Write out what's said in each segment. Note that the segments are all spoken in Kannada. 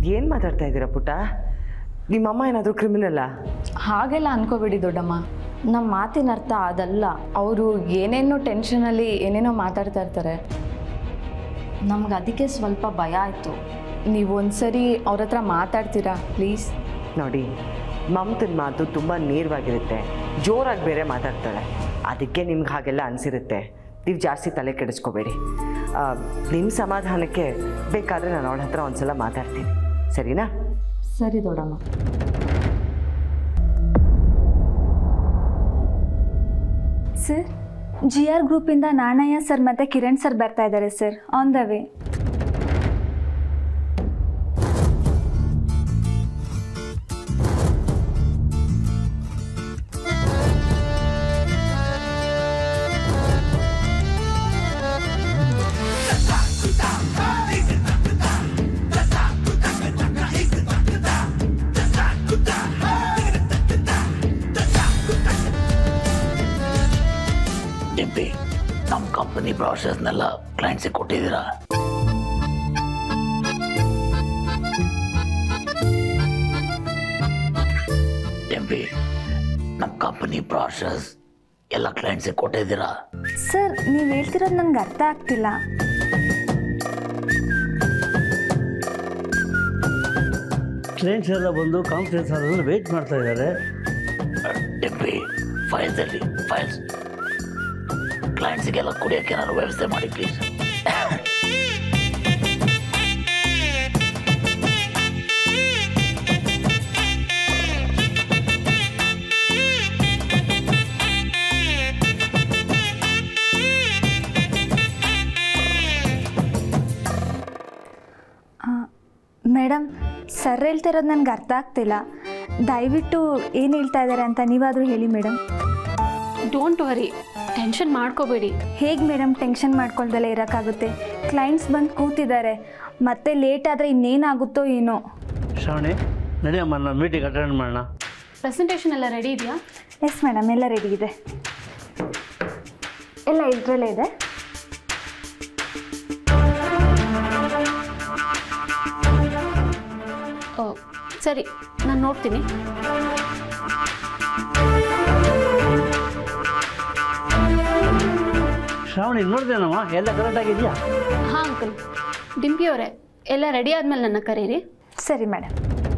ಏನು ಮಾತಾಡ್ತಾ ಇದ್ದೀರಾ ಪುಟ್ಟ ನಿಮ್ಮಮ್ಮ ಏನಾದರೂ ಕ್ರಿಮಿನಲ್ಲಾ ಹಾಗೆಲ್ಲ ಅನ್ಕೋಬೇಡಿ ದೊಡ್ಡಮ್ಮ ನಮ್ಮ ಮಾತಿನ ಅರ್ಥ ಅದಲ್ಲ ಅವರು ಏನೇನೋ ಟೆನ್ಷನಲ್ಲಿ ಏನೇನೋ ಮಾತಾಡ್ತಾ ಇರ್ತಾರೆ ನಮ್ಗೆ ಅದಕ್ಕೆ ಸ್ವಲ್ಪ ಭಯ ಆಯಿತು ನೀವು ಒಂದ್ಸರಿ ಅವ್ರ ಹತ್ರ ಮಾತಾಡ್ತೀರಾ ಪ್ಲೀಸ್ ನೋಡಿ ಮಮತನ ಮಾತು ತುಂಬ ನೇರವಾಗಿರುತ್ತೆ ಜೋರಾಗಿ ಬೇರೆ ಮಾತಾಡ್ತಾಳೆ ಅದಕ್ಕೆ ನಿಮ್ಗೆ ಹಾಗೆಲ್ಲ ಅನಿಸಿರುತ್ತೆ ನೀವು ಜಾಸ್ತಿ ತಲೆ ಕೆಡಿಸ್ಕೋಬೇಡಿ ನಿಮ್ಮ ಸಮಾಧಾನಕ್ಕೆ ಬೇಕಾದರೆ ನಾನು ಅವಳ ಹತ್ರ ಒಂದ್ಸಲ ಮಾತಾಡ್ತೀನಿ ಸರಿನಾ ಸರಿ ದೊಡ್ಡಮ್ಮ ಸರ್ ಜಿ ಆರ್ ಗ್ರೂಪಿಂದ ನಾಣಯ್ಯ ಸರ್ ಮತ್ತು ಕಿರಣ್ ಸರ್ ಬರ್ತಾ ಇದ್ದಾರೆ sir on the way Dimpi ನಮ್ಮ ಕಂಪನಿ ಪ್ರಾಸೆಸ್ನೆಲ್ಲ ಕ್ಲೈಂಟ್ಸಿಗೆ ಕೊಟ್ಟಿದ್ದೀರಾ ಡಿಂಪಿ ನಮ್ಮ ಕಂಪನಿ ಪ್ರಾಸೆಸ್ ಎಲ್ಲ ಕ್ಲೈಂಟ್ಸಿಗೆ ಕೊಟ್ಟಿದ್ದೀರಾ ಸರ್ ನೀವು ಹೇಳ್ತಿರೋದು ನನಗೆ ಅರ್ಥ ಆಗ್ತಿಲ್ಲ ಕ್ಲೈಂಟ್ಸ್ ಎಲ್ಲ ಬಂದು ಕಾನ್ಫರೆನ್ಸ್ ಆದ್ರೂ ವೆಯ್ಟ್ ಮಾಡ್ತಾ ಇದ್ದಾರೆ ಡಿಂಪಿ ಫೈಲ್ಸಲ್ಲಿ ಫೈಲ್ಸ್ ಕ್ಲೈಂಟ್ಸಿಗೆಲ್ಲ ಕುಡಿಯೋಕೆ ಏನಾದ್ರು ವ್ಯವಸ್ಥೆ ಮಾಡಿ ಪ್ಲೀಸ್ ಮೇಡಮ್ ಸರ್ ಹೇಳ್ತಿರೋದು ನನಗೆ ಅರ್ಥ ಆಗ್ತಿಲ್ಲ ದಯವಿಟ್ಟು ಏನು ಹೇಳ್ತಾ ಇದ್ದಾರೆ ಅಂತ ನೀವಾದರೂ ಹೇಳಿ ಮೇಡಮ್ ಡೋಂಟ್ ವರಿ ಟೆನ್ಷನ್ ಮಾಡ್ಕೋಬೇಡಿ ಹೇಗೆ ಮೇಡಮ್ ಟೆನ್ಷನ್ ಮಾಡ್ಕೊಳ್ದಲ್ಲೇ ಇರೋಕ್ಕಾಗುತ್ತೆ ಕ್ಲೈಂಟ್ಸ್ ಬಂದು ಕೂತಿದ್ದಾರೆ ಮತ್ತೆ ಲೇಟ್ ಆದರೆ ಇನ್ನೇನಾಗುತ್ತೋ ಏನೋ ಶ್ರಾವಣಿ ನಡೆಯಮ್ಮ ನಾನು ಮೀಟಿಂಗ್ ಅಟೆಂಡ್ ಮಾಡೋಣ ಪ್ರೆಸೆಂಟೇಷನ್ ಎಲ್ಲ ರೆಡಿ ಇದೆಯಾ ಎಸ್ ಮೇಡಮ್ ಎಲ್ಲ ರೆಡಿ ಇದೆ ಎಲ್ಲ ಇದರಲ್ಲೇ ಇದೆ ಓ ಸರಿ ನಾನು ನೋಡ್ತೀನಿ ಶ್ರಾವಣಿ ನೋಡ್ದೇನಮ್ಮ ಎಲ್ಲ ಕರೆಕ್ಟ್ ಆಗಿದೆಯಾ ಹಾಂ ಅಂಕಲ್ ಡಿಂಪಿ ಅವರೇ ಎಲ್ಲ ರೆಡಿ ಆದಮೇಲೆ ನನ್ನ ಕರೀರಿ ಸರಿ ಮೇಡಮ್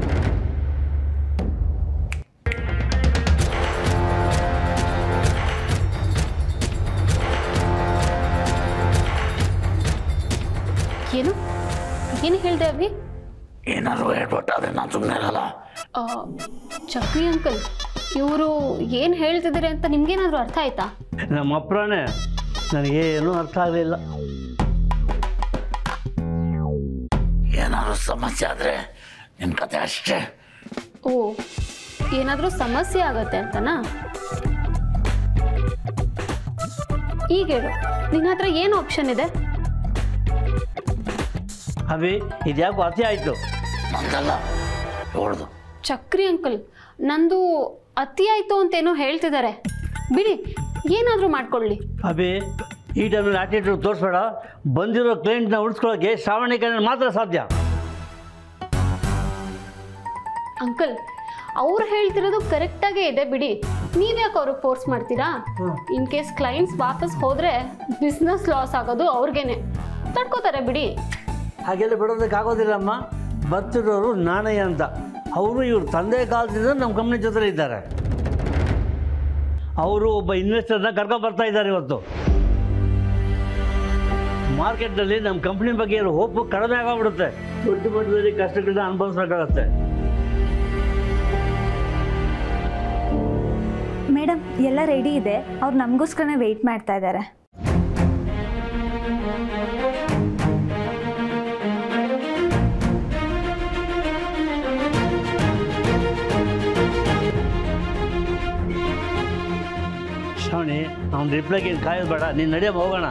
ಏನು ಏನು ಹೇಳಿದೆ ಅಭಿ ಏನಾದ್ರು ಹೇಳ್ಬಿಟ್ಟಾದ್ರೆ ನಾನು ಸುಮ್ಮನೆ ಇರಲ್ಲ ಆ, ಚಕ್ರಿ ಅಂಕಲ್ ಇವರು ಏನು ಹೇಳ್ತಿದ್ದಾರೆ ಅಂತ ನಿಮ್ಗೇನಾದರೂ ಅರ್ಥ ಆಯ್ತಾ ನಮ್ಮ ಅಪ್ರಾಣೆ ನನಗೇನು ಅರ್ಥ ಆಗಲಿಲ್ಲ ಏನಾದ್ರು ಸಮಸ್ಯೆ ಆದರೆ ನಿನ್ನ ಕತೆ ಅಷ್ಟೇ ಓ ಏನಾದರೂ ಸಮಸ್ಯೆ ಆಗತ್ತೆ ಅಂತನಾ ಈಗ ಹೇಳು ನಿನ್ನ ಹತ್ರ ಏನು ಆಪ್ಷನ್ ಇದೆ ಅಭಿ ಇದ್ಯಾಕೋ ಅತಿ ಆಯಿತು ನಂದಲ್ಲ ನೋಡ್ದು ಚಕ್ರಿ ಅಂಕಲ್ ನಂದು ಅತಿ ಆಯ್ತು ಅಂತೇನೋ ಹೇಳ್ತಿದ್ದಾರೆ ಬಿಡಿ ಏನಾದರೂ ಮಾಡ್ಕೊಳ್ಳಿ ಅಭಿ ಈ ಟೈಮಲ್ಲಿ ಆಟಿಟ್ಯೂಡ್ ತೋರಿಸ್ಬೇಡ ಬಂದಿರೋ ಕ್ಲೈಂಟ್ನ ಉಳಿಸ್ಕೊಳ್ಳೋಕ್ಕೆ ಶ್ರಾವಣಿ ಕೈಯಲ್ಲಿ ಮಾತ್ರ ಸಾಧ್ಯ ಅಂಕಲ್ ಅವ್ರು ಹೇಳ್ತಿರೋದು ಕರೆಕ್ಟಾಗೇ ಇದೆ ಬಿಡಿ ನೀವ್ಯಾಕೆ ಅವ್ರಿಗೆ ಫೋರ್ಸ್ ಮಾಡ್ತೀರಾ ಇನ್ ಕೇಸ್ ಕ್ಲೈಂಟ್ಸ್ ವಾಪಸ್ ಹೋದರೆ ಬಿಸ್ನೆಸ್ ಲಾಸ್ ಆಗೋದು ಅವ್ರಿಗೇನೆ ತಡ್ಕೋತಾರೆ ಬಿಡಿ ಹಾಗೆಲ್ಲ ಬಿಡೋದಕ್ಕಾಗೋದಿಲ್ಲಮ್ಮ ಬರ್ತಿರೋರು ನಾಣಯ್ಯ ಅಂತ ಅವರು ಇವ್ರ ತಂದೆ ಕಾಲದಿಂದ ನಮ್ಮ ಕಂಪ್ನಿ ಜೊತೆ ಇದ್ದಾರೆ ಅವರು ಒಬ್ಬ ಇನ್ವೆಸ್ಟರ್ನ ಕರ್ಕೊಂಡು ಬರ್ತಾ ಇದ್ದಾರೆ ಇವತ್ತು ಮಾರ್ಕೆಟ್ನಲ್ಲಿ ನಮ್ಮ ಕಂಪ್ನಿ ಬಗ್ಗೆ ಇರೋ ಹೋಪು ಕಡಿಮೆ ಆಗೋಗ್ಬಿಡುತ್ತೆ ದೊಡ್ಡ ಮಟ್ಟದಲ್ಲಿ ಕಷ್ಟಗಳನ್ನ ಅನುಭವಿಸ್ಬೇಕಾಗತ್ತೆ ಮೇಡಮ್ ಎಲ್ಲ ರೆಡಿ ಇದೆ ಅವ್ರು ನಮಗೋಸ್ಕರನೇ ವೆಯ್ಟ್ ಮಾಡ್ತಾ ಇದ್ದಾರೆ ಶ್ರಾವಣಿ ಅವ್ನ ರಿಪ್ಲೈಗೆ ಏನು ಕಾಯೋದು ಬೇಡ ನೀನು ನಡೆಯ ಹೋಗೋಣ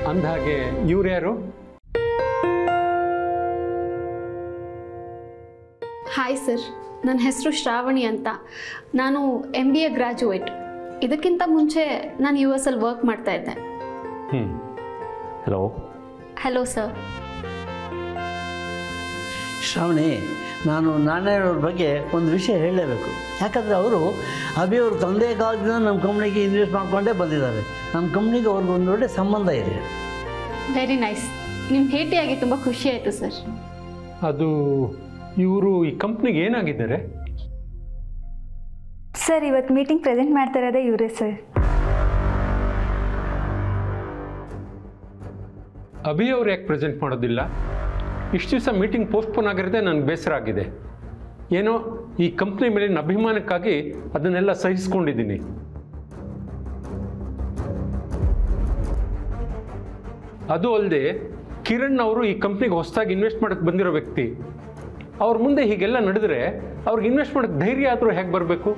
ಅಂದಹಾಗೆ ಇವ್ರು ಯಾರು ಹಾಯ್ ಸರ್ ನನ್ನ ಹೆಸರು ಶ್ರಾವಣಿ ಅಂತ ನಾನು ಎಮ್ ಬಿ ಎ ಗ್ರ್ಯಾಜುಯೇಟ್ ಇದಕ್ಕಿಂತ ಮುಂಚೆ ನಾನು ಯು ಎಸ್ ಅಲ್ಲಿ ವರ್ಕ್ ಮಾಡ್ತಾ ಇದ್ದೆ ಹ್ಞೂ ಹಲೋ ಹಲೋ ಸರ್ ಶ್ರಾವಣಿ ನಾನು ನಾರಾಯಣವ್ರ ಬಗ್ಗೆ ಒಂದು ವಿಷಯ ಹೇಳಲೇಬೇಕು ಯಾಕಂದರೆ ಅವರು ಅಭಿ ಅವ್ರ ತಂದೆ ಕಾಲದಿಂದ ನಮ್ಮ ಕಂಪ್ನಿಗೆ ಇನ್ವೆಸ್ಟ್ ಮಾಡ್ಕೊಂಡೇ ಬಂದಿದ್ದಾರೆ ನಮ್ಮ ಕಂಪ್ನಿಗೆ ಅವ್ರಿಗೆ ಒಂದು ಒಳ್ಳೆ ಸಂಬಂಧ ಇದೆ ವೆರಿ ನೈಸ್ ನಿಮ್ಮ ಭೇಟಿಯಾಗಿ ತುಂಬ ಖುಷಿ ಆಯಿತು ಸರ್ ಅದು ಇವರು ಈ ಕಂಪ್ನಿಗೆ ಏನಾಗಿದ್ದಾರೆ ಸರ್ ಇವತ್ತು ಮೀಟಿಂಗ್ ಪ್ರೆಸೆಂಟ್ ಮಾಡ್ತಾ ಇರೋದೇ ಇವರೇ ಸರ್ ಅಭಿ ಅವ್ರು ಯಾಕೆ ಪ್ರೆಸೆಂಟ್ ಮಾಡೋದಿಲ್ಲ ಇಷ್ಟು ದಿವಸ ಮೀಟಿಂಗ್ ಪೋಸ್ಟ್ಪೋನ್ ಆಗಿರೋದೇ ನನಗೆ ಬೇಸರ ಆಗಿದೆ ಏನೋ ಈ ಕಂಪ್ನಿ ಮೇಲಿನ ಅಭಿಮಾನಕ್ಕಾಗಿ ಅದನ್ನೆಲ್ಲ ಸಹಿಸ್ಕೊಂಡಿದ್ದೀನಿ ಅದು ಅಲ್ಲದೆ ಕಿರಣ್ ಅವರು ಈ ಕಂಪ್ನಿಗೆ ಹೊಸದಾಗಿ ಇನ್ವೆಸ್ಟ್ ಮಾಡೋಕ್ಕೆ ಬಂದಿರೋ ವ್ಯಕ್ತಿ ಅವ್ರ ಮುಂದೆ ಹೀಗೆಲ್ಲ ನಡೆದ್ರೆ ಅವ್ರಿಗೆ ಇನ್ವೆಸ್ಟ್ ಮಾಡೋಕ್ಕೆ ಧೈರ್ಯ ಆದರೂ ಹೇಗೆ ಬರಬೇಕು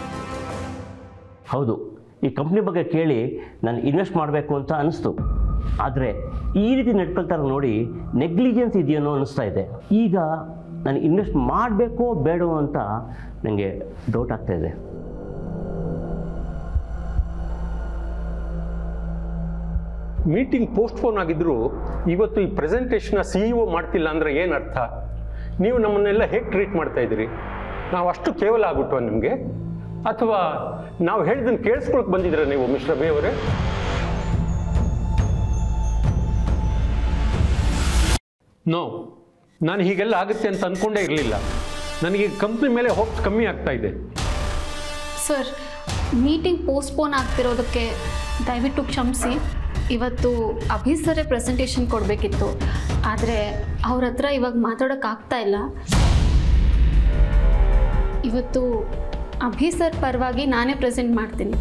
ಹೌದು ಈ ಕಂಪ್ನಿ ಬಗ್ಗೆ ಕೇಳಿ ನಾನು ಇನ್ವೆಸ್ಟ್ ಮಾಡಬೇಕು ಅಂತ ಅನಿಸ್ತು ಆದರೆ ಈ ರೀತಿ ನಡ್ಕೊಳ್ತಾರೆ ನೋಡಿ ನೆಗ್ಲಿಜೆನ್ಸ್ ಇದೆಯೇನೋ ಅನಿಸ್ತಾ ಇದೆ ಈಗ ನಾನು ಇನ್ವೆಸ್ಟ್ ಮಾಡಬೇಕೋ ಬೇಡವೋ ಅಂತ ನನಗೆ ಡೌಟ್ ಆಗ್ತಾ ಇದೆ ಮೀಟಿಂಗ್ ಪೋಸ್ಟ್ಪೋನ್ ಆಗಿದ್ರು ಇವತ್ತು ಈ ಪ್ರೆಸೆಂಟೇಷನ್ನ ಸಿ ಇ ಒ ಮಾಡ್ತಿಲ್ಲ ಅಂದರೆ ಏನು ಅರ್ಥ ನೀವು ನಮ್ಮನ್ನೆಲ್ಲ ಹೇಗೆ ಟ್ರೀಟ್ ಮಾಡ್ತಾ ಇದ್ದೀರಿ ನಾವು ಅಷ್ಟು ಕೇವಲ ಆಗ್ಬಿಟ್ವ ನಿಮಗೆ ಅಥವಾ ನಾವು ಹೇಳಿದ್ದನ್ನು ಕೇಳಿಸ್ಕೊಳಕ್ಕೆ ಬಂದಿದ್ದೀರಾ ನೀವು ಮಿಶ್ರ ಬಿ ಅವರೇ ನೋ ನಾನು ಹೀಗೆಲ್ಲ ಆಗುತ್ತೆ ಅಂತ ಅಂದ್ಕೊಂಡೇ ಇರಲಿಲ್ಲ ನನಗೆ ಕಂಪ್ನಿ ಮೇಲೆ ಹೋಪ್ಸ್ ಕಮ್ಮಿ ಆಗ್ತಾ ಇದೆ ಸರ್ ಮೀಟಿಂಗ್ ಪೋಸ್ಟ್ಪೋನ್ ಆಗ್ತಿರೋದಕ್ಕೆ ದಯವಿಟ್ಟು ಕ್ಷಮಿಸಿ ಇವತ್ತು ಅಭಿ ಸರೇ ಪ್ರೆಸೆಂಟೇಷನ್ ಕೊಡಬೇಕಿತ್ತು ಆದರೆ ಅವ್ರ ಹತ್ರ ಇವಾಗ ಮಾತಾಡೋಕ್ಕಾಗ್ತಾ ಇಲ್ಲ ಇವತ್ತು ಅಭಿ ಸರ್ ಪರವಾಗಿ ನಾನೇ ಪ್ರೆಸೆಂಟ್ ಮಾಡ್ತೀನಿ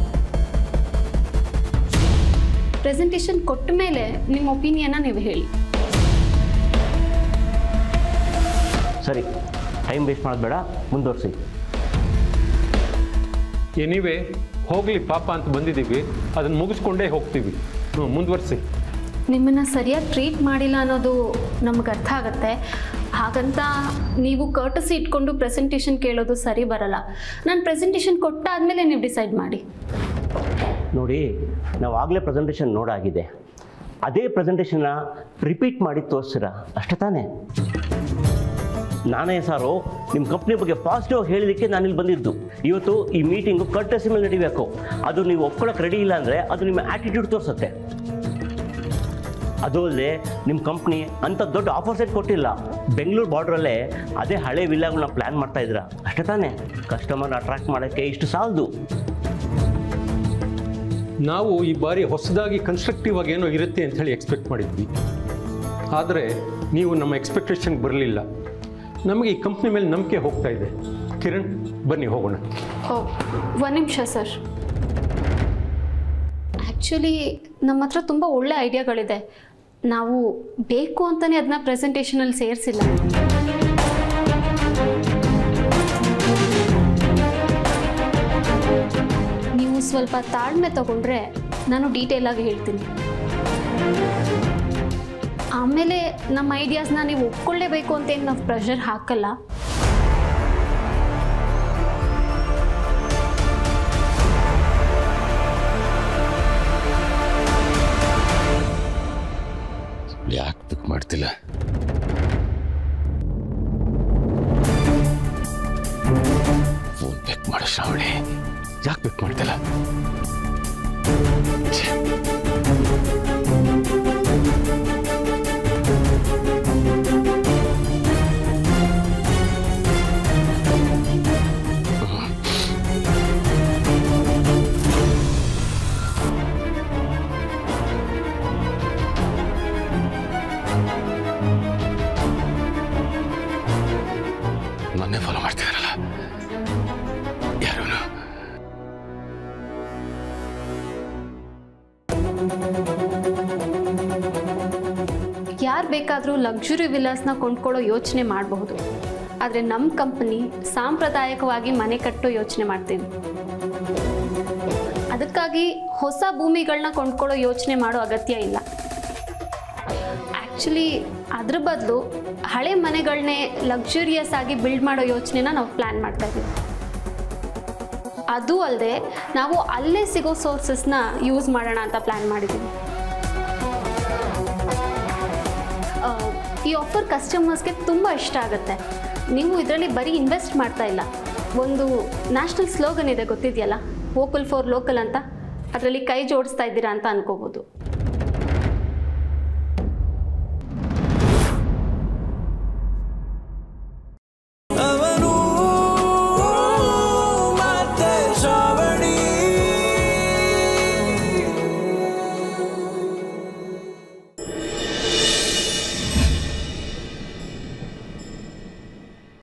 ಪ್ರೆಸೆಂಟೇಷನ್ ಕೊಟ್ಟ ಮೇಲೆ ನಿಮ್ಮ ಒಪಿನಿಯನ್ನ ನೀವು ಹೇಳಿ ಸರಿ ಟೈಮ್ ವೇಸ್ಟ್ ಮಾಡೋದು ಬೇಡ ಮುಂದುವರಿಸಿ ಎನಿವೆ ಹೋಗಲಿ ಪಾಪ ಅಂತ ಬಂದಿದ್ದೀವಿ ಅದನ್ನು ಮುಗಿಸ್ಕೊಂಡೇ ಹೋಗ್ತೀವಿ ಹ್ಞೂ ಮುಂದುವರಿಸಿ ನಿಮ್ಮನ್ನು ಸರಿಯಾಗಿ ಟ್ರೀಟ್ ಮಾಡಿಲ್ಲ ಅನ್ನೋದು ನಮ್ಗೆ ಅರ್ಥ ಆಗುತ್ತೆ ಹಾಗಂತ ನೀವು ಕರ್ಟಸಿ ಇಟ್ಕೊಂಡು ಪ್ರೆಸೆಂಟೇಷನ್ ಕೇಳೋದು ಸರಿ ಬರಲ್ಲ ನಾನು ಪ್ರೆಸೆಂಟೇಷನ್ ಕೊಟ್ಟಾದಮೇಲೆ ನೀವು ಡಿಸೈಡ್ ಮಾಡಿ ನೋಡಿ ನಾವು ಆಗಲೇ ಪ್ರೆಸೆಂಟೇಷನ್ ನೋಡಾಗಿದೆ ಅದೇ ಪ್ರೆಸೆಂಟೇಷನ್ನ ರಿಪೀಟ್ ಮಾಡಿ ತೋರಿಸ್ತೀರಾ ಅಷ್ಟೇ ತಾನೇ ನಾನೇ ಸಾರು ನಿಮ್ಮ ಕಂಪ್ನಿ ಬಗ್ಗೆ ಪಾಸಿಟಿವ್ ಹೇಳಿದ್ದಕ್ಕೆ ನಾನಿಲ್ಲಿ ಬಂದಿದ್ದು ಇವತ್ತು ಈ ಮೀಟಿಂಗು ಕಟ್ಟಸಿ ಮೇಲೆ ನಡಿಬೇಕು ಅದು ನೀವು ಒಪ್ಕೊಳ್ಳೋಕೆ ರೆಡಿ ಇಲ್ಲ ಅಂದರೆ ಅದು ನಿಮ್ಮ ಆ್ಯಟಿಟ್ಯೂಡ್ ತೋರಿಸುತ್ತೆ ಅದು ಅಲ್ಲದೆ ನಿಮ್ಮ ಕಂಪ್ನಿ ಅಂಥ ದೊಡ್ಡ ಆಫರ್ ಸೆಟ್ ಕೊಟ್ಟಿಲ್ಲ ಬೆಂಗಳೂರು ಬಾರ್ಡ್ರಲ್ಲೇ ಅದೇ ಹಳೆ ವಿಲ್ಲಾಗಳನ್ನ ಪ್ಲ್ಯಾನ್ ಮಾಡ್ತಾ ಇದ್ದೀರಾ ಅಷ್ಟೇ ತಾನೇ ಕಸ್ಟಮರ್ ಅಟ್ರಾಕ್ಟ್ ಮಾಡೋಕ್ಕೆ ಇಷ್ಟು ಸಾಲದು ನಾವು ಈ ಬಾರಿ ಹೊಸದಾಗಿ ಕನ್ಸ್ಟ್ರಕ್ಟಿವ್ ಆಗಿ ಏನೋ ಇರುತ್ತೆ ಅಂತ ಹೇಳಿ ಎಕ್ಸ್ಪೆಕ್ಟ್ ಮಾಡಿದ್ವಿ ಆದರೆ ನೀವು ನಮ್ಮ ಎಕ್ಸ್ಪೆಕ್ಟೇಷನ್ಗೆ ಬರಲಿಲ್ಲ ನಮಗೆ ಈ ಕಂಪ್ನಿ ಮೇಲೆ ನಂಬಿಕೆ ಹೋಗ್ತಾ ಇದೆ ಕಿರಣ್ ಬನ್ನಿ ಹೋಗೋಣ ಓ ಒಂದು ನಿಮಿಷ ಸರ್ ಆ್ಯಕ್ಚುಲಿ ನಮ್ಮ ಹತ್ರ ತುಂಬ ಒಳ್ಳೆ ಐಡಿಯಾಗಳಿದೆ ನಾವು ಬೇಕು ಅಂತಲೇ ಅದನ್ನ ಪ್ರೆಸೆಂಟೇಷನಲ್ಲಿ ಸೇರಿಸಿಲ್ಲ ನೀವು ಸ್ವಲ್ಪ ತಾಳ್ಮೆ ತಗೊಂಡ್ರೆ ನಾನು ಡೀಟೇಲ್ ಆಗಿ ಹೇಳ್ತೀನಿ ಆಮೇಲೆ ನಮ್ಮ ಐಡಿಯಾಸ್ನ ನೀವು ಒಪ್ಕೊಳ್ಳೇಬೇಕು ಅಂತ ಏನು ನಾವು ಪ್ರೆಷರ್ ಹಾಕಲ್ಲ ಯಾಕೆ ಪಿಕ್ ಮಾಡ್ತಿಲ್ಲ ಫೋನ್ ಪಿಕ್ ಮಾಡು ಶ್ರಾವಣಿ ಯಾಕೆ ಪಿಕ್ ಮಾಡ್ತಿಲ್ಲ ಛೆ. ನನ್ನೇ ಫಾಲೋ ಮಾಡ್ತಿದಾರಲ್ಲ ಯಾರು ಯಾರು ಬೇಕಾದರೂ ಲಕ್ಸುರಿ ವಿಲಾಸ್ನ ಕೊಂಡ್ಕೊಳ್ಳೋ ಯೋಚನೆ ಮಾಡಬಹುದು ಆದರೆ ನಮ್ಮ ಕಂಪನಿ ಸಾಂಪ್ರದಾಯಿಕವಾಗಿ ಮನೆ ಕಟ್ಟೋ ಯೋಚನೆ ಮಾಡ್ತೀವಿ ಅದಕ್ಕಾಗಿ ಹೊಸ ಭೂಮಿಗಳನ್ನ ಕೊಂಡ್ಕೊಳ್ಳೋ ಯೋಚನೆ ಮಾಡೋ ಅಗತ್ಯ ಇಲ್ಲ ಆ್ಯಕ್ಚುಲಿ ಅದ್ರ ಬದಲು ಹಳೆ ಮನೆಗಳನ್ನೇ ಲಕ್ಸುರಿಯಸ್ ಆಗಿ ಬಿಲ್ಡ್ ಮಾಡೋ ಯೋಚನೆನ ನಾವು ಪ್ಲ್ಯಾನ್ ಮಾಡ್ತಾ ಇದ್ದೀವಿ ಅದು ಅಲ್ಲದೆ ನಾವು ಅಲ್ಲೇ ಸಿಗೋ ಸೋರ್ಸಸ್ನ ಯೂಸ್ ಮಾಡೋಣ ಅಂತ ಪ್ಲ್ಯಾನ್ ಮಾಡಿದ್ದೀವಿ ಆ, ಈ ಆಫರ್ ಕಸ್ಟಮರ್ಸ್ಗೆ ತುಂಬ ಇಷ್ಟ ಆಗುತ್ತೆ ನೀವು ಇದರಲ್ಲಿ ಬರೀ ಇನ್ವೆಸ್ಟ್ ಮಾಡ್ತಾ ಇಲ್ಲ ಒಂದು ನ್ಯಾಷನಲ್ ಸ್ಲೋಗನ್ ಇದೆ ಗೊತ್ತಿದೆಯಲ್ಲ ವೋಕಲ್ ಫಾರ್ ಲೋಕಲ್ ಅಂತ ಅದರಲ್ಲಿ ಕೈ ಜೋಡಿಸ್ತಾ ಇದ್ದೀರಾ ಅಂತ ಅನ್ಕೋಬೋದು